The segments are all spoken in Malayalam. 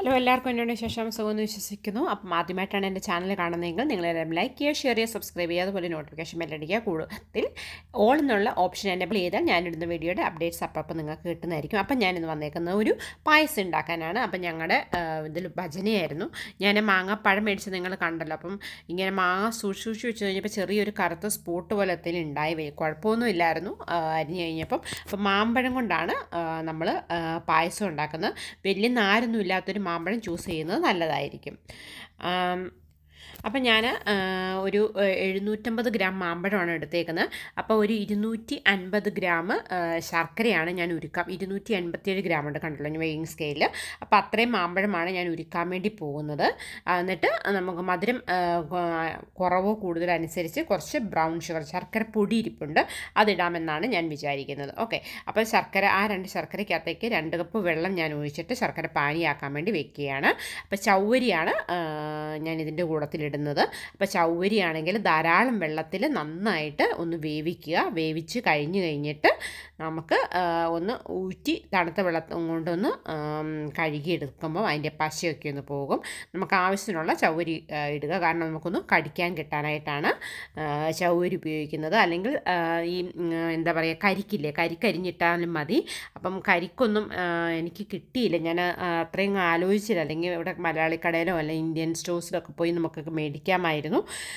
ഹലോ എല്ലാവർക്കും എന്നോട് ശേഷം സുഖമെന്ന് വിശ്വസിക്കുന്നു അപ്പം ആദ്യമായിട്ടാണ് എൻ്റെ ചാനൽ കാണുന്നതെങ്കിൽ നിങ്ങളെല്ലാം ലൈക്ക് ചെയ്യുക ഷെയർ ചെയ്യുക സബ്സ്ക്രൈബ് ചെയ്യുക അതുപോലെ നോട്ടിഫിക്കേഷൻ ബെല്ലടിക്കുക കൂടുതൽ ഓൾ എന്നുള്ള ഓപ്ഷൻ എനേബിൾ ചെയ്താൽ ഞാനിടുന്ന വീഡിയോയുടെ അപ്ഡേറ്റ്സ് അപ്പം നിങ്ങൾക്ക് കിട്ടുന്നതായിരിക്കും അപ്പം ഞാനിന്ന് വന്നേക്കുന്ന ഒരു പായസം ഉണ്ടാക്കാനാണ് അപ്പം ഞങ്ങളുടെ ഇതിൽ ഭജനയായിരുന്നു ഞാൻ മാങ്ങാപ്പഴം മേടിച്ച് നിങ്ങൾ കണ്ടല്ലോ അപ്പം ഇങ്ങനെ മാങ്ങ സൂക്ഷിച്ച് വെച്ച് കഴിഞ്ഞപ്പോൾ ചെറിയൊരു കറുത്ത സ്പോട്ട് പോലെ എന്തെങ്കിലും ഉണ്ടായി വരും കുഴപ്പമൊന്നും ഇല്ലായിരുന്നു ആ, അരിഞ്ഞ് കഴിഞ്ഞപ്പം അപ്പം മാമ്പഴം കൊണ്ടാണ് നമ്മൾ പായസം ഉണ്ടാക്കുന്നത് വലിയ നാരൊന്നും ഇല്ലാത്തൊരു മാമ്പഴം ചൂസ് ചെയ്യുന്നത് നല്ലതായിരിക്കും ആം, അപ്പം ഞാൻ ഒരു ഏഹ്, എഴുന്നൂറ്റമ്പത് ഗ്രാം മാമ്പഴമാണ് എടുത്തേക്കുന്നത് അപ്പോൾ ഒരു ഇരുന്നൂറ്റി അൻപത് ഗ്രാം ഏഹ്, ശർക്കരയാണ് ഞാൻ ഉരുക്കാം ഇരുന്നൂറ്റി അൻപത്തിയേഴ് ഗ്രാം ഉണ്ട് കണ്ടല്ലോ ഞാൻ വെയിങ് സ്കെയിലിൽ അപ്പോൾ അത്രയും മാമ്പഴമാണ് ഞാൻ ഉരുക്കാൻ വേണ്ടി പോകുന്നത് ആ, എന്നിട്ട് നമുക്ക് മധുരം ഏഹ്, കൊ- കുറവോ കൂടുതലോ അനുസരിച്ച് കുറച്ച് ബ്രൗൺ ഷുഗർ ശർക്കര പൊടി ഇരിപ്പുണ്ട് അതിടാമെന്നാണ് ഞാൻ വിചാരിക്കുന്നത് ഓക്കെ അപ്പോൾ ശർക്കര ആ രണ്ട് ശർക്കരയ്ക്കകത്തേക്ക് രണ്ട് കപ്പ് വെള്ളം ഞാൻ ഒഴിച്ചിട്ട് ശർക്കര പാനിയാക്കാൻ വേണ്ടി വെക്കുകയാണ് അപ്പോൾ ചൗവരിയാണ് ആ, ഞാൻ ഇതിൻ്റെ കൂടത്തിലിടുന്നത് അപ്പോൾ ചൗവരിയാണെങ്കിൽ ധാരാളം വെള്ളത്തിൽ നന്നായിട്ട് ഒന്ന് വേവിക്കുക വേവിച്ച് കഴിഞ്ഞ് കഴിഞ്ഞിട്ട് നമുക്ക് ആ, ഒന്ന് ഊറ്റി തണുത്ത വെള്ളം കൊണ്ടൊന്ന് ആം, കഴുകിയെടുക്കുമ്പോൾ അതിൻ്റെ പശയൊക്കെ ഒന്ന് പോകും നമുക്ക് ആവശ്യത്തിനുള്ള ചൗവരി ആ, ഇടുക കാരണം നമുക്കൊന്ന് കടിക്കാൻ കിട്ടാനായിട്ടാണ് ആ, ചൗവരി ഉപയോഗിക്കുന്നത് അല്ലെങ്കിൽ ആ, ഈ ഉം, എന്താ പറയുക കരിക്കില്ലേ കരിക്കരിഞ്ഞിട്ടാലും മതി അപ്പം കരിക്കൊന്നും ആ, എനിക്ക് കിട്ടിയില്ല ഞാൻ ആ, അത്രയും ആലോചിച്ചില്ല അല്ലെങ്കിൽ ഇവിടെ മലയാളി കടയിലോ അല്ലെങ്കിൽ ഇന്ത്യൻ സ്റ്റോഴ്സിലൊക്കെ പോയി നമുക്കൊക്കെ മേടിക്കാമായിരുന്നു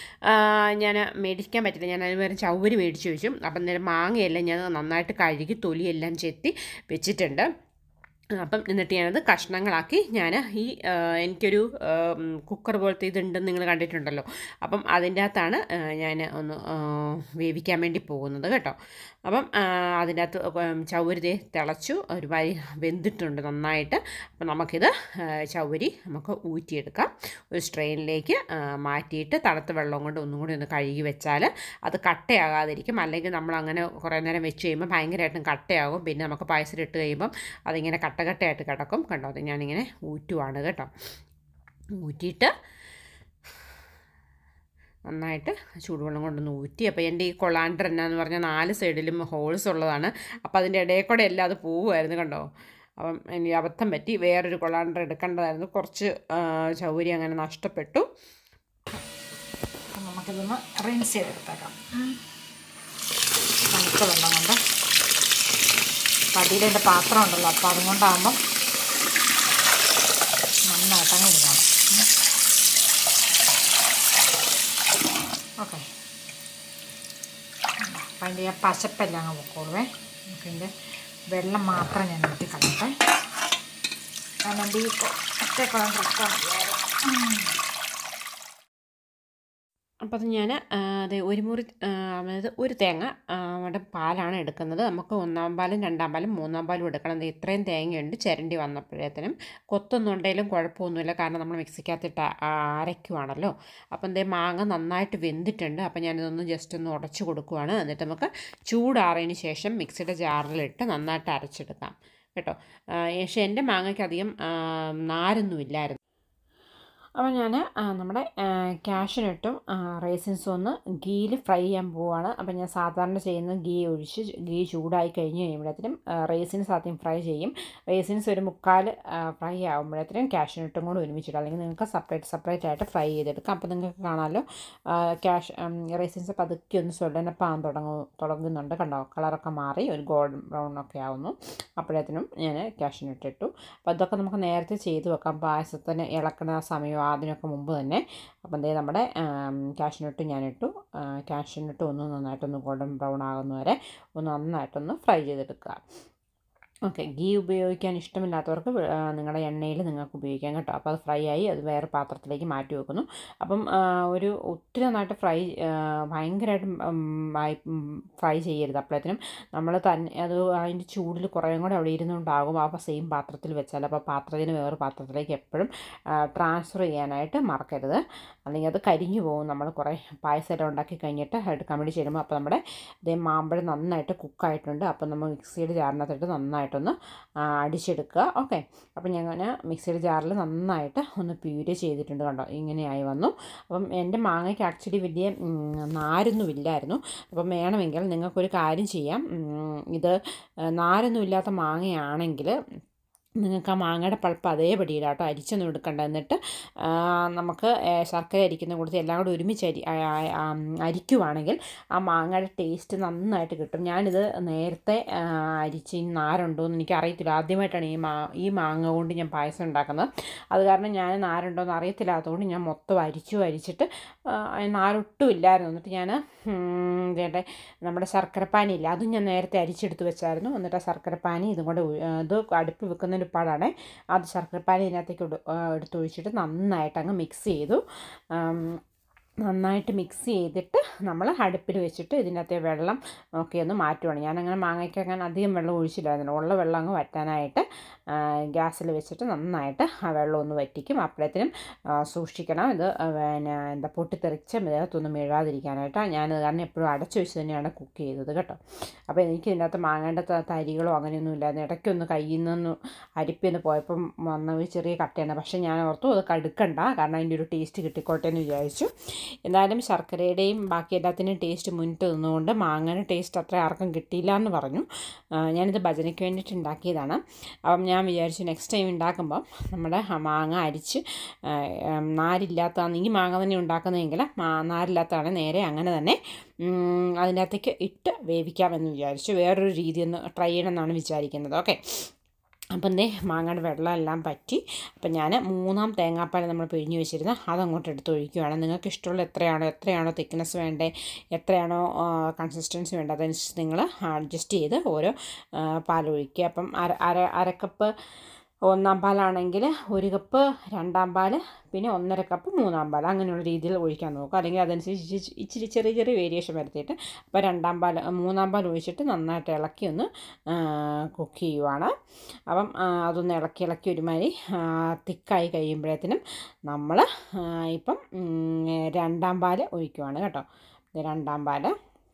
ഞാൻ മേടിക്കാൻ പറ്റില്ല ഞാൻ അതിന് പകരം ചൗവരി മേടിച്ച് വെച്ചു അപ്പം നേരം മാങ്ങയെല്ലാം ഞാൻ നന്നായിട്ട് കഴുകി തൊലിയെല്ലാം ചെത്തി വെച്ചിട്ടുണ്ട് അപ്പം എന്നിട്ട് ഞാനത് കഷ്ണങ്ങളാക്കി ഞാൻ ഈ ആ, എനിക്കൊരു കുക്കർ പോലത്തെ ഇതുണ്ടെന്ന് നിങ്ങൾ കണ്ടിട്ടുണ്ടല്ലോ അപ്പം അതിൻ്റെ അകത്താണ് ഞാൻ ഒന്ന് ആ, വേവിക്കാൻ വേണ്ടി പോകുന്നത് കേട്ടോ അപ്പം ആ, അതിൻ്റെ അകത്ത് ചൗവരി ദേ തിളച്ചു ഒരു വരി വെന്തിട്ടുണ്ട് നന്നായിട്ട് അപ്പം നമുക്കിത് ആ, ചൗവരി നമുക്ക് ഊറ്റിയെടുക്കാം ഒരു സ്ട്രെയിനിലേക്ക് ആ, മാറ്റിയിട്ട് തണുത്ത വെള്ളം കൊണ്ട് ഒന്നും കൂടി ഒന്ന് കഴുകി വെച്ചാൽ അത് കട്ടയാകാതിരിക്കും അല്ലെങ്കിൽ നമ്മൾ അങ്ങനെ കുറേ നേരം വെച്ച് കഴിയുമ്പോൾ ഭയങ്കരമായിട്ടും കട്ടയാകും പിന്നെ നമുക്ക് പായസം ഇട്ട് കഴിയുമ്പം അതിങ്ങനെ കട്ട കട്ടയായിട്ട് കിടക്കും കണ്ടോ അത് ഞാനിങ്ങനെ ഊറ്റുവാണ് കേട്ടോ ഊറ്റിയിട്ട് നന്നായിട്ട് ചൂടുവെള്ളം കൊണ്ടൊന്ന് ഊറ്റി അപ്പോൾ എൻ്റെ ഈ കൊളാണ്ടർ എന്നാന്ന് പറഞ്ഞാൽ നാല് സൈഡിലും ഹോൾസ് ഉള്ളതാണ് അപ്പോൾ അതിൻ്റെ ഇടയിൽ കൂടെ എല്ലാം അത് പോവുമായിരുന്നു കണ്ടോ അപ്പം എനിക്ക് അബദ്ധം പറ്റി വേറൊരു കൊളാണ്ടർ എടുക്കേണ്ടതായിരുന്നു കുറച്ച് ആ, ചൗരി അങ്ങനെ നഷ്ടപ്പെട്ടു അപ്പം നമുക്കിതൊന്ന് റിൻസ് ചെയ്തെടുത്തേക്കാം തണുത്ത വെള്ളം കൊണ്ട് പടിയിൽ എൻ്റെ പാത്രം ഉണ്ടല്ലോ അപ്പോൾ അതുകൊണ്ടാകുമ്പം നന്നായിട്ട് അങ്ങ് ഇടുകയാണ് ഓക്കെ അപ്പം അതിൻ്റെ ആ പശപ്പെല്ലാം അങ്ങ് പൊക്കോളുവേ നമുക്കിതിൻ്റെ വെള്ളം മാത്രം ഞാൻ ഊറ്റി കളയട്ടെ കാരണം എൻ്റെ ഈ ഒറ്റ കുളം കിടക്കാൻ മതിയായിരുന്നു അപ്പോൾ അത് ഞാൻ അതെ ഒരു മുറി ആ, അതായത് ഒരു തേങ്ങ ആ, യുടെ പാലാണ് എടുക്കുന്നത് നമുക്ക് ഒന്നാം പാലും രണ്ടാം പാലും മൂന്നാം പാലും എടുക്കണം ദേ ഇത്രയും തേങ്ങയുണ്ട് ചിരണ്ടി വന്നപ്പോഴത്തേനും കൊത്തൊന്നും ഉണ്ടെങ്കിലും കുഴപ്പമൊന്നുമില്ല കാരണം നമ്മൾ മിക്സിക്കകത്തിട്ട് ആ- അരയ്ക്കുവാണല്ലോ അപ്പം എന്തേ മാങ്ങ നന്നായിട്ട് വെന്തിട്ടുണ്ട് അപ്പം ഞാനിതൊന്ന് ജസ്റ്റ് ഒന്ന് ഉടച്ചു കൊടുക്കുവാണ് എന്നിട്ട് നമുക്ക് ചൂടാറിയതിന് ശേഷം മിക്സിയുടെ ജാറിലിട്ട് നന്നായിട്ട് അരച്ചെടുക്കാം കേട്ടോ ആ, പക്ഷേ എൻ്റെ മാങ്ങയ്ക്ക് അധികം ആ, നാരൊന്നും ഇല്ലായിരുന്നു അപ്പോൾ ഞാൻ നമ്മുടെ ക്യാഷിനിട്ടും റേസിൻസും ഒന്ന് ഗീയിൽ ഫ്രൈ ചെയ്യാൻ പോവുകയാണ് അപ്പോൾ ഞാൻ സാധാരണ ചെയ്യുന്ന ഗീ ഒഴിച്ച് ഗീ ചൂടായി കഴിഞ്ഞ് കഴിയുമ്പോഴത്തേനും റേസിൻസ് ആദ്യം ഫ്രൈ ചെയ്യും റേസിൻസ് ഒരു മുക്കാൽ ഫ്രൈ ആകുമ്പോഴത്തേനും ക്യാഷിനിട്ടും കൂടെ ഒരുമിച്ചിടും അല്ലെങ്കിൽ നിങ്ങൾക്ക് സെപ്പറേറ്റ് സെപ്പറേറ്റ് ആയിട്ട് ഫ്രൈ ചെയ്തെടുക്കാം അപ്പോൾ നിങ്ങൾക്ക് കാണാമല്ലോ ക്യാഷ് റേസിൻസ് പതുക്കെ ഒന്ന് സ്വലനപ്പാൻ തുടങ്ങും തുടങ്ങുന്നുണ്ട് കണ്ടോ കളറൊക്കെ മാറി ഒരു ഗോൾഡൻ ബ്രൗൺ ഒക്കെ ആവുന്നു അപ്പോഴത്തേനും ഞാൻ ക്യാഷിനിട്ടിട്ടു അപ്പോൾ അതൊക്കെ നമുക്ക് നേരത്തെ ചെയ്ത് വെക്കാം പായസത്തിന് ഇളക്കുന്ന സമയം അതിനൊക്കെ മുമ്പ് തന്നെ അപ്പം ദേ നമ്മുടെ കാഷ്നട്ട് ഞാനിട്ടു കാഷ്നട്ട് ഒന്ന് നന്നായിട്ടൊന്ന് ഗോൾഡൻ ബ്രൗൺ ആകുന്നവരെ ഒന്ന് നന്നായിട്ടൊന്ന് ഫ്രൈ ചെയ്തെടുക്കുക ഓക്കെ ഗീ ഉപയോഗിക്കാൻ ഇഷ്ടമില്ലാത്തവർക്ക് വെ- ആ, നിങ്ങളുടെ എണ്ണയിൽ നിങ്ങൾക്ക് ഉപയോഗിക്കാം കേട്ടോ അപ്പോൾ അത് ഫ്രൈ ആയി അത് വേറെ പാത്രത്തിലേക്ക് മാറ്റി വെക്കുന്നു അപ്പം ആ, ഒരു ഒത്തിരി നന്നായിട്ട് ഫ്രൈ ഭയങ്കരമായിട്ട് ഫ്രൈ ചെയ്യരുത് അപ്പോഴത്തേനും നമ്മൾ തന്നെ അത് അതിൻ്റെ ചൂടിൽ കുറേയും കൂടെ അവിടെ ഇരുന്നുണ്ടാകും അപ്പോൾ സെയിം പാത്രത്തിൽ വെച്ചാൽ അപ്പോൾ പാത്രത്തിന് വേറെ പാത്രത്തിലേക്ക് എപ്പോഴും ട്രാൻസ്ഫർ ചെയ്യാനായിട്ട് മറക്കരുത് അല്ലെങ്കിൽ അത് കരിഞ്ഞു പോകും നമ്മൾ കുറേ പായസം ഉണ്ടാക്കി കഴിഞ്ഞിട്ട് എടുക്കാൻ വേണ്ടി ചെല്ലുമ്പോൾ അപ്പോൾ നമ്മുടെ ഇതേ മാമ്പഴം നന്നായിട്ട് കുക്കായിട്ടുണ്ട് അപ്പോൾ നമ്മൾ മിക്സിയുടെ ജാറിനകത്തിട്ട് നന്നായിട്ടൊന്ന് ആ, അടിച്ചെടുക്കുക ഓക്കെ അപ്പോൾ ഞാൻ മിക്സിയുടെ ജാറിൽ നന്നായിട്ട് ഒന്ന് പ്യൂര് ചെയ്തിട്ടുണ്ട് കണ്ടോ ഇങ്ങനെയായി വന്നു അപ്പം എൻ്റെ മാങ്ങയ്ക്ക് ആക്ച്വലി വലിയ ഉം, നാരൊന്നും ഇല്ലായിരുന്നു അപ്പം വേണമെങ്കിൽ നിങ്ങൾക്കൊരു കാര്യം ചെയ്യാം ഉം, ഇത് നാരൊന്നും ഇല്ലാത്ത മാങ്ങയാണെങ്കിൽ നിങ്ങൾക്ക് ആ മാങ്ങയുടെ പൾപ്പ് അതേപടി ഇടാം കേട്ടോ അരിച്ചൊന്നും എടുക്കണ്ട എന്നിട്ട് ആ, നമുക്ക് ഏ, ശർക്കര അരിക്കുന്ന കൂട്ടത്തിൽ എല്ലാം കൂടി ഒരുമിച്ച് അരി ആ, ആ, ആ, അരിക്കുവാണെങ്കിൽ ആ മാങ്ങയുടെ ടേസ്റ്റ് നന്നായിട്ട് കിട്ടും ഞാനിത് നേരത്തെ ആ, അരിച്ച് ഈ നാരുണ്ടോ എന്ന് എനിക്ക് അറിയത്തില്ല ആദ്യമായിട്ടാണ് ഈ മാ ഈ മാങ്ങ കൊണ്ട് ഞാൻ പായസം ഉണ്ടാക്കുന്നത് അത് കാരണം ഞാൻ നാരുണ്ടോ എന്ന് അറിയത്തില്ലാത്തതുകൊണ്ട് ഞാൻ മൊത്തം അരിച്ചു അരിച്ചിട്ട് ആ, നാരൊട്ടും ഇല്ലായിരുന്നു എന്നിട്ട് ഞാൻ ചേട്ടെ നമ്മുടെ ശർക്കരപ്പാനി ഇല്ല അതും ഞാൻ നേരത്തെ അരിച്ചെടുത്ത് വെച്ചായിരുന്നു എന്നിട്ട് ആ ശർക്കരപ്പാനി ഇതും കൂടെ ഒഴി- ആ, ഇത് അടുപ്പ് വെക്കുന്നതിന് പാടാണ് അത് ശർക്കരപ്പാനി ഇതിനകത്തേക്ക് ഇടു- ആ, എടുത്തൊഴിച്ചിട്ട് നന്നായിട്ട് അങ്ങ് മിക്സ് ചെയ്തു ആം, നന്നായിട്ട് മിക്സ് ചെയ്തിട്ട് നമ്മൾ അടുപ്പിൽ വെച്ചിട്ട് ഇതിനകത്തെ വെള്ളം ഒക്കെ ഒന്ന് മാറ്റുവാണ് ഞാനങ്ങനെ മാങ്ങയ്ക്ക് അങ്ങനെ അധികം വെള്ളം ഒഴിച്ചില്ലായിരുന്നു ഉള്ള വെള്ളം അങ്ങ് വറ്റാനായിട്ട് ഗ്യാസിൽ വെച്ചിട്ട് നന്നായിട്ട് ആ വെള്ളം ഒന്ന് വറ്റിക്കും അപ്പോഴത്തേനും ആ, സൂക്ഷിക്കണം ഇത് ആ, പിന്നെ എന്താ പൊട്ടിത്തെറിച്ച ദേഹത്തൊന്നും വീഴാതിരിക്കാനായിട്ടാണ് ഞാനത് കാരണം എപ്പോഴും അടച്ചു വെച്ച് തന്നെയാണ് കുക്ക് ചെയ്തത് കേട്ടോ അപ്പോൾ എനിക്ക് ഇതിനകത്ത് മാങ്ങേണ്ട ത- തരികളോ അങ്ങനെയൊന്നും ഇല്ലായിരുന്നു ഇടയ്ക്കൊന്ന് കയ്യിൽ നിന്ന് അരിപ്പിന്ന് പോയപ്പം വന്ന ഒരു ചെറിയ കട്ടയാണ് പക്ഷേ ഞാൻ ഓർത്തു അത് കടുക്കണ്ട കാരണം അതിൻ്റെ ഒരു ടേസ്റ്റ് കിട്ടിക്കോട്ടെ എന്ന് വിചാരിച്ചു എന്നാലും ശർക്കരയുടെയും ബാക്കി എല്ലാത്തിൻ്റെയും ടേസ്റ്റ് മുന്നിട്ട് നിന്നുകൊണ്ട് മാങ്ങയുടെ ടേസ്റ്റ് അത്ര ആർക്കും കിട്ടിയില്ല എന്ന് പറഞ്ഞു ആ, ഞാനിത് ഭജനയ്ക്ക് വേണ്ടിയിട്ട് ഉണ്ടാക്കിയതാണ് അപ്പം ഞാൻ വിചാരിച്ചു നെക്സ്റ്റ് ടൈം ഉണ്ടാക്കുമ്പോൾ നമ്മുടെ ആ മാങ്ങ അരിച്ച് ആ, ഉം, നാരില്ലാത്തതാണെങ്കിൽ മാങ്ങ തന്നെ ഉണ്ടാക്കുന്നതെങ്കിൽ മാ നാരില്ലാത്തതാണ് നേരെ അങ്ങനെ തന്നെ ഉം, അതിനകത്തേക്ക് ഇട്ട് വേവിക്കാമെന്ന് വിചാരിച്ചു വേറൊരു രീതി ഒന്ന് ട്രൈ ചെയ്യണമെന്നാണ് വിചാരിക്കുന്നത് ഓക്കെ അപ്പം എന്തേ മാങ്ങയുടെ വെള്ളം എല്ലാം പറ്റി അപ്പം ഞാൻ മൂന്നാം തേങ്ങാപ്പാൽ നമ്മൾ പിഴിഞ്ഞ് വെച്ചിരുന്ന അതങ്ങോട്ട് എടുത്ത് ഒഴിക്കുകയാണ് നിങ്ങൾക്ക് ഇഷ്ടമുള്ള എത്രയാണോ എത്രയാണോ തിക്നെസ് വേണ്ടേ എത്രയാണോ കൺസിസ്റ്റൻസി വേണ്ടത് അതനുസരിച്ച് നിങ്ങൾ അഡ്ജസ്റ്റ് ചെയ്ത് ഓരോ ആ, പാലൊഴിക്കുക അപ്പം അര അര അരക്കപ്പ് ഒന്നാം പാലാണെങ്കിൽ ഒരു കപ്പ് രണ്ടാം പാൽ പിന്നെ ഒന്നര കപ്പ് മൂന്നാം പാൽ അങ്ങനെയുള്ള രീതിയിൽ ഒഴിക്കാൻ നോക്കുക അല്ലെങ്കിൽ അതനുസരിച്ച് ഇച്ചി- ഇച്ചിരി ചെറിയ ചെറിയ വേരിയേഷൻ വരുത്തിയിട്ട് അപ്പോൾ രണ്ടാം പാൽ മൂന്നാം പാൽ ഒഴിച്ചിട്ട് നന്നായിട്ട് ഇളക്കി ഒന്ന് കുക്ക് ചെയ്യുവാണ് അപ്പം ആ, അതൊന്ന് ഇളക്കി ഇളക്കി ഒരുമാതിരി തിക്കായി കഴിയുമ്പോഴത്തേനും നമ്മൾ ഇപ്പം ഉം, രണ്ടാം പാൽ ഒഴിക്കുവാണ് കേട്ടോ ഇത് രണ്ടാം പാൽ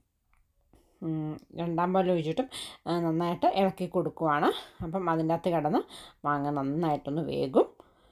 ഉം, രണ്ടാം പാൽ ഒഴിച്ചിട്ടും ആ, നന്നായിട്ട് ഇളക്കി കൊടുക്കുവാണ് അപ്പം അതിൻ്റെ അകത്ത് കിടന്ന് മാങ്ങ നന്നായിട്ടൊന്ന് വേകും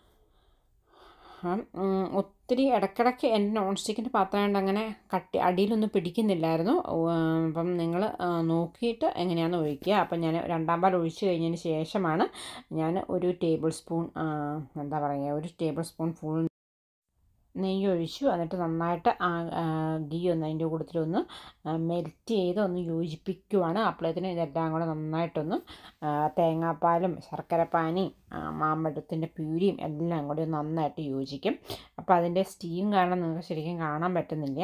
അപ്പം, ഉം, ഒത്തിരി ഇടയ്ക്കിടയ്ക്ക് എൻ്റെ നോൺ സ്റ്റിക്കിൻ്റെ പാത്രം കൊണ്ട് അങ്ങനെ കട്ടി അടിയിലൊന്നും പിടിക്കുന്നില്ലായിരുന്നു ഉം, അപ്പം നിങ്ങൾ നോക്കിയിട്ട് എങ്ങനെയാണെന്ന് ഒഴിക്കുക അപ്പം ഞാൻ രണ്ടാം പാൽ ഒഴിച്ച് കഴിഞ്ഞതിന് ശേഷമാണ് ഞാൻ ഒരു ടേബിൾ സ്പൂൺ ആ, എന്താ പറയുക ഒരു ടേബിൾ സ്പൂൺ ഫുൾ നെയ്യ് ഒഴിച്ചു എന്നിട്ട് നന്നായിട്ട് ആ ആ, ഗീ ഒന്ന് അതിൻ്റെ കൂട്ടത്തിലൊന്ന് മെൽറ്റ് ചെയ്ത് ഒന്ന് യോജിപ്പിക്കുവാണ് അപ്പോഴത്തേനും ഇതെല്ലാം കൂടെ നന്നായിട്ടൊന്ന് ആ, തേങ്ങാപ്പാലും ശർക്കരപ്പാനി ആ, മാമ്പഴത്തിൻ്റെ പ്യൂരിയും എല്ലാം കൂടി ഒന്ന് നന്നായിട്ട് യോജിക്കും അപ്പോൾ അതിൻ്റെ സ്റ്റീം കാരണം നിങ്ങൾക്ക് ശരിക്കും കാണാൻ പറ്റുന്നില്ല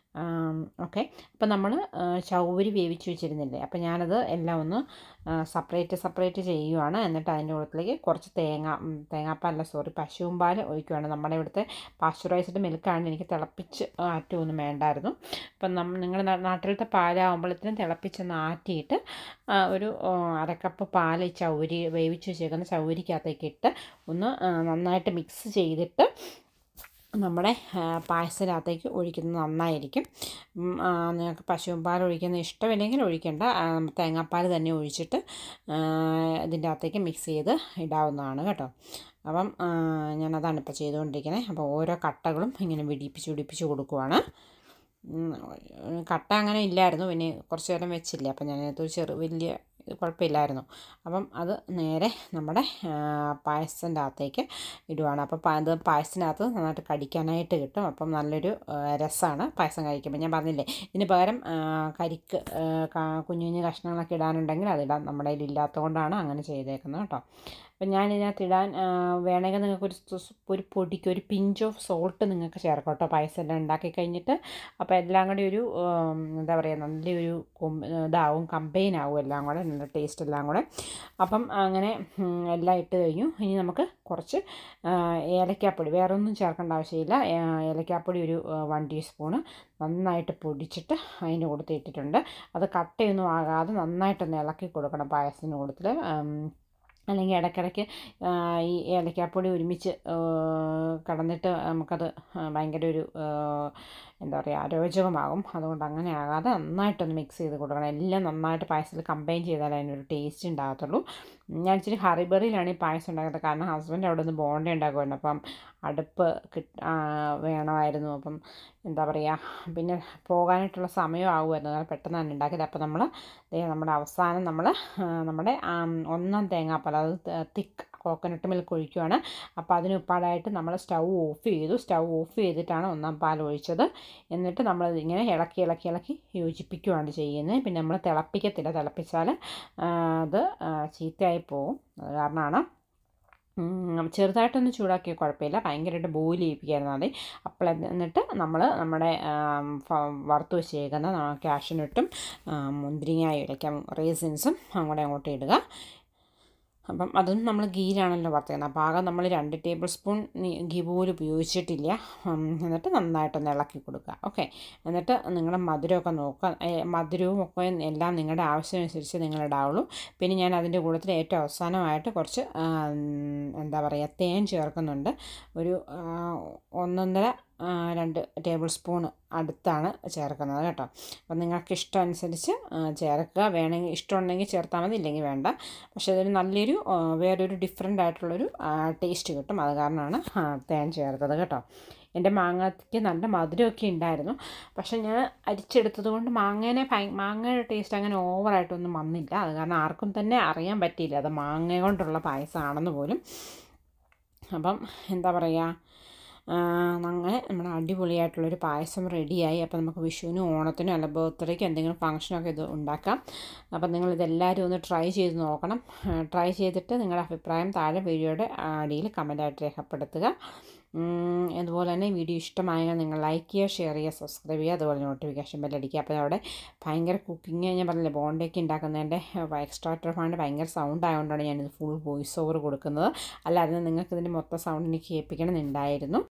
ഓക്കെ അപ്പോൾ നമ്മൾ ചൗവരി വേവിച്ച് വെച്ചിരുന്നില്ലേ അപ്പോൾ ഞാനത് എല്ലാം ഒന്ന് സെപ്പറേറ്റ് സെപ്പറേറ്റ് ചെയ്യുവാണ് എന്നിട്ട് അതിൻ്റെ കൂട്ടത്തിലേക്ക് കുറച്ച് തേങ്ങ ഉം, തേങ്ങാപ്പാലല്ല സോറി പശുവും പാൽ ഒഴിക്കുവാണ് നമ്മുടെ ഇവിടുത്തെ പാസ്ചറൈസ്ഡ് മിൽക്കാണ് എനിക്ക് തിളപ്പിച്ച് ആറ്റുമൊന്നും വേണ്ടായിരുന്നു അപ്പം നം നിങ്ങളുടെ നാട്ടിലത്തെ പാലാകുമ്പോഴത്തേനും തിളപ്പിച്ചൊന്ന് ആറ്റിയിട്ട് ആ, ഒരു ആ, അരക്കപ്പ് പാൽ ഈ ചൗരി വേവിച്ച് വെച്ചേക്കുന്ന ചൗരിക്കകത്തേക്ക് ഇട്ട് ഒന്ന് ആ, നന്നായിട്ട് മിക്സ് ചെയ്തിട്ട് നമ്മുടെ ആ, പായസത്തിനകത്തേക്ക് ഒഴിക്കുന്നത് നന്നായിരിക്കും ഉം, ആ, നിങ്ങൾക്ക് പശുവും പാൽ ഒഴിക്കുന്നത് ഇഷ്ടമില്ലെങ്കിൽ ഒഴിക്കേണ്ട ആ, തേങ്ങാപ്പാൽ തന്നെ ഒഴിച്ചിട്ട് ആ, ഇതിൻ്റെ അകത്തേക്ക് മിക്സ് ചെയ്ത് ഇടാവുന്നതാണ് കേട്ടോ അപ്പം ആ, ഞാനതാണ് ഇപ്പോൾ ചെയ്തുകൊണ്ടിരിക്കുന്നത് അപ്പോൾ ഓരോ കട്ടകളും ഇങ്ങനെ വിടിപ്പിച്ച് വിടിപ്പിച്ച് കൊടുക്കുവാണ് ഉം, കട്ട അങ്ങനെ ഇല്ലായിരുന്നു പിന്നെ കുറച്ച് നേരം വെച്ചില്ല അപ്പം ഞാനത് ചെറു വലിയ കുഴപ്പമില്ലായിരുന്നു അപ്പം അത് നേരെ നമ്മുടെ പായസത്തിൻ്റെ അകത്തേക്ക് ഇടുവാണ് അപ്പം പാ- അത് പായസത്തിനകത്ത് നന്നായിട്ട് കടിക്കാനായിട്ട് കിട്ടും അപ്പം നല്ലൊരു രസമാണ് പായസം കഴിക്കുമ്പോൾ ഞാൻ പറഞ്ഞില്ലേ ഇതിന് പകരം ആ, കരിക്ക് ആ, ക- കുഞ്ഞു കുഞ്ഞു കഷ്ണങ്ങളൊക്കെ ഇടാനുണ്ടെങ്കിൽ അതിടാം നമ്മുടെ കയ്യിൽ ഇല്ലാത്തതുകൊണ്ടാണ് അങ്ങനെ ചെയ്തേക്കുന്നത് കേട്ടോ അപ്പം ഞാൻ ഇതിനകത്ത് ഇടാൻ ആ, വേണമെങ്കിൽ നിങ്ങൾക്ക് ഒരു സ് ഒരു പൊടിക്ക് ഒരു പിഞ്ച് ഓഫ് സോൾട്ട് നിങ്ങൾക്ക് ചേർക്കാം കേട്ടോ പായസം എല്ലാം ഉണ്ടാക്കി കഴിഞ്ഞിട്ട് അപ്പോൾ എല്ലാം കൂടി ഒരു ഉം, എന്താ പറയുക നല്ലൊരു കൊമ്പ് ഇതാവും കമ്പൈൻ ആവും എല്ലാം കൂടെ നല്ല ടേസ്റ്റ് എല്ലാം കൂടെ അപ്പം അങ്ങനെ ഉം, എല്ലാം ഇട്ട് കഴിഞ്ഞു ഇനി നമുക്ക് കുറച്ച് ആ, ഏലക്കാപ്പൊടി വേറെ ഒന്നും ചേർക്കേണ്ട ആവശ്യമില്ല ആ, ഏലക്കാപ്പൊടി ഒരു വൺ ടീസ്പൂണ് നന്നായിട്ട് പൊടിച്ചിട്ട് അതിൻ്റെ കൂട്ടത്തിൽ ഇട്ടിട്ടുണ്ട് അത് കട്ടയൊന്നും ആകാതെ നന്നായിട്ടൊന്ന് ഇളക്കി കൊടുക്കണം പായസത്തിൻ്റെ കൂട്ടത്തിൽ അല്ലെങ്കിൽ ഇടയ്ക്കിടയ്ക്ക് ആ, ഈ ഏലക്കാപ്പൊടി ഒരുമിച്ച് ആ, കടന്നിട്ട് നമുക്കത് ആ, ഭയങ്കര ഒരു ആ, എന്താ പറയുക അരോചകമാകും അതുകൊണ്ട് അങ്ങനെ ആകാതെ നന്നായിട്ടൊന്ന് മിക്സ് ചെയ്ത് കൊടുക്കണം എല്ലാം നന്നായിട്ട് പായസത്തിൽ കമ്പൈൻ ചെയ്താലേ അതിനൊരു ടേസ്റ്റ് ഉണ്ടാകത്തുള്ളൂ ഞാൻ ഇച്ചിരി ഹറിബറിയിലാണ് ഈ പായസം ഉണ്ടാക്കുന്നത് കാരണം ഹസ്ബൻഡ് അവിടെ നിന്ന് ബോണ്ട ഉണ്ടാക്കുമായിരുന്നു അപ്പം അടുപ്പ് കിട്ട ആ, വേണമായിരുന്നു അപ്പം എന്താ പറയുക പിന്നെ പോകാനായിട്ടുള്ള സമയം ആകുമായിരുന്നു അതാണ് പെട്ടെന്ന് തന്നെ ഉണ്ടാക്കിയത് അപ്പോൾ നമ്മൾ നമ്മുടെ അവസാനം നമ്മൾ നമ്മുടെ ആം, ഒന്നാം തേങ്ങാപ്പാൽ അത് തിക്ക് കോക്കനട്ട് മിൽക്ക് ഒഴിക്കുകയാണ് അപ്പോൾ അതിന് ഉപ്പാടായിട്ട് നമ്മൾ സ്റ്റൗ ഓഫ് ചെയ്തു സ്റ്റൗ ഓഫ് ചെയ്തിട്ടാണ് ഒന്നാം പാൽ ഒഴിച്ചത് എന്നിട്ട് നമ്മൾ ഇങ്ങനെ ഇളക്കി ഇളക്കി ഇളക്കി യോജിപ്പിക്കുകയാണ് ചെയ്യുന്നത് പിന്നെ നമ്മൾ തിളപ്പിക്കത്തില്ല തിളപ്പിച്ചാൽ ആ, അത് ആ, ചീത്തയായി പോകും അത് കാരണമാണ് ഉം, ചെറുതായിട്ടൊന്ന് ചൂടാക്കിയ കുഴപ്പമില്ല ഭയങ്കരമായിട്ട് ബോയിൽ ചെയ്യിപ്പിക്കായിരുന്നു മതി അപ്പോൾ എന്നിട്ട് നമ്മൾ നമ്മുടെ ആം, ഫ- വറുത്ത് വെച്ചേക്കുന്ന ക്യാഷിനിട്ടും മുന്തിരിങ്ങായി ഇടയ്ക്കാം റേസിൻസും അങ്ങോട്ട് അങ്ങോട്ട് ഇടുക അപ്പം അതും നമ്മൾ ഗീയിലാണല്ലോ വറുത്തേക്കുന്നത് അപ്പോൾ ആകെ നമ്മൾ രണ്ട് ടേബിൾ സ്പൂൺ ഗീ പോലും ഉപയോഗിച്ചിട്ടില്ല ഉം, എന്നിട്ട് നന്നായിട്ടൊന്ന് ഇളക്കി കൊടുക്കുക ഓക്കെ എന്നിട്ട് നിങ്ങളുടെ മധുരമൊക്കെ നോക്കുക ഏ, മധുരവും ഒക്കെ എല്ലാം നിങ്ങളുടെ ആവശ്യമനുസരിച്ച് നിങ്ങൾ ഇടാവുള്ളൂ പിന്നെ ഞാൻ അതിൻ്റെ കൂട്ടത്തിൽ ഏറ്റവും അവസാനമായിട്ട് കുറച്ച് ആ, ഉം, എന്താ പറയുക തേൻ ചേർക്കുന്നുണ്ട് ഒരു ആ, ഒന്നൊന്നര ആ, രണ്ട് ടേബിൾ സ്പൂൺ അടുത്താണ് ചേർക്കുന്നത് കേട്ടോ അപ്പം നിങ്ങൾക്ക് ഇഷ്ടം അനുസരിച്ച് ആ, ചേർക്കുക വേണമെങ്കിൽ ഇഷ്ടമുണ്ടെങ്കിൽ ചേർത്താൽ മതി ഇല്ലെങ്കിൽ വേണ്ട പക്ഷേ അതൊരു നല്ലൊരു ആ, വേറൊരു ഡിഫറെൻ്റ് ആയിട്ടുള്ളൊരു ടേസ്റ്റ് കിട്ടും അത് കാരണമാണ് ആ, തേൻ ചേർത്തത് കേട്ടോ എൻ്റെ മാങ്ങയ്ക്ക് നല്ല മധുരമൊക്കെ ഉണ്ടായിരുന്നു പക്ഷേ ഞാൻ അരിച്ചെടുത്തത് കൊണ്ട് മാങ്ങേനെ ഭയ മാങ്ങയുടെ ടേസ്റ്റ് അങ്ങനെ ഓവറായിട്ടൊന്നും വന്നില്ല അത് കാരണം ആർക്കും തന്നെ അറിയാൻ പറ്റിയില്ല അത് മാങ്ങ കൊണ്ടുള്ള പായസമാണെന്ന് പോലും അപ്പം എന്താ പറയുക ആ, അങ്ങനെ നമ്മുടെ അടിപൊളിയായിട്ടുള്ളൊരു പായസം റെഡിയായി അപ്പോൾ നമുക്ക് വിഷുവിനും ഓണത്തിനും അല്ല ബർത്ത്ഡേക്കും എന്തെങ്കിലും ഫംഗ്ഷനൊക്കെ ഇത് ഉണ്ടാക്കാം അപ്പം നിങ്ങളിതെല്ലാവരും ഒന്ന് ട്രൈ ചെയ്ത് നോക്കണം ട്രൈ ചെയ്തിട്ട് നിങ്ങളുടെ അഭിപ്രായം താഴെ വീഡിയോയുടെ അടിയിൽ കമൻറ്റായിട്ട് രേഖപ്പെടുത്തുക ഉം, അതുപോലെ തന്നെ വീഡിയോ ഇഷ്ടമായാൽ നിങ്ങൾ ലൈക്ക് ചെയ്യുക ഷെയർ ചെയ്യുക സബ്സ്ക്രൈബ് ചെയ്യുക അതുപോലെ നോട്ടിഫിക്കേഷൻ ബെല്ലടിക്കുക അപ്പോൾ അവിടെ ഭയങ്കര കുക്കിങ് ഞാൻ പറഞ്ഞില്ലേ ബോണ്ടേക്ക് ഉണ്ടാക്കുന്നതിൻ്റെ എക്സ്ട്രാ ഫണ്ട് ഭയങ്കര സൗണ്ട് ആയതുകൊണ്ടാണ് ഞാനിത് ഫുൾ വോയിസ് ഓവർ കൊടുക്കുന്നത് അല്ലാതെ നിങ്ങൾക്ക് ഇതിൻ്റെ മൊത്തം സൗണ്ട് എനിക്ക് കേൾപ്പിക്കണം എന്നുണ്ടായിരുന്നു